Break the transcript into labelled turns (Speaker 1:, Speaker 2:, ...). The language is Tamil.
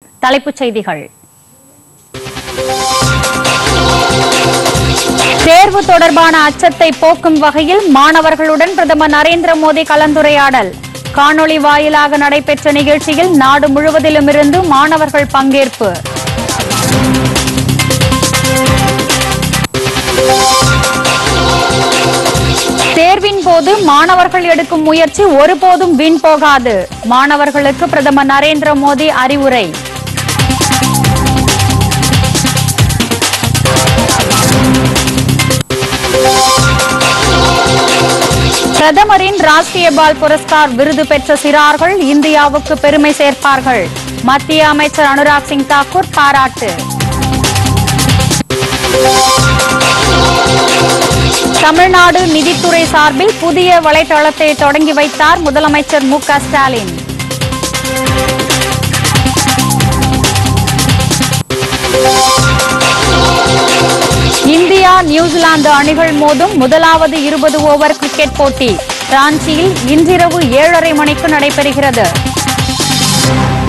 Speaker 1: தலைப்புச் செய்திகள் தேர்வு தொடர்பான அச்சத்தை போக்கும் வகையில் மாணவர்களுடன் பிரதமர் நரேந்திர மோடி கலந்துரையாடல் காணொளி வாயிலாக நடைபெற்ற நிகழ்ச்சியில் நாடு முழுவதிலும் இருந்து மாணவர்கள் பங்கேற்பு தேர்வின் போது மாணவர்கள் எடுக்கும் முயற்சி ஒருபோதும் வீண் போகாது மாணவர்களுக்கு பிரதமர் நரேந்திர மோடி அறிவுரை பிரதமரின் ராஷ்டிரிய பால் புரஸ்கார் விருது பெற்ற சிறார்கள் இந்தியாவுக்கு பெருமை சேர்ப்பார்கள் மத்திய அமைச்சர் அனுராக் சிங் தாக்கூர் பாராட்டு தமிழ்நாடு நிதித்துறை சார்பில் புதிய வலைதளத்தை தொடங்கி வைத்தார் முதலமைச்சர் மு க ஸ்டாலின் இந்தியா நியூசிலாந்து அணிகள் மோதும் முதலாவது இருபது ஓவர் கிரிக்கெட் போட்டி ராஞ்சியில் இன்றிரவு ஏழரை மணிக்கு நடைபெறுகிறது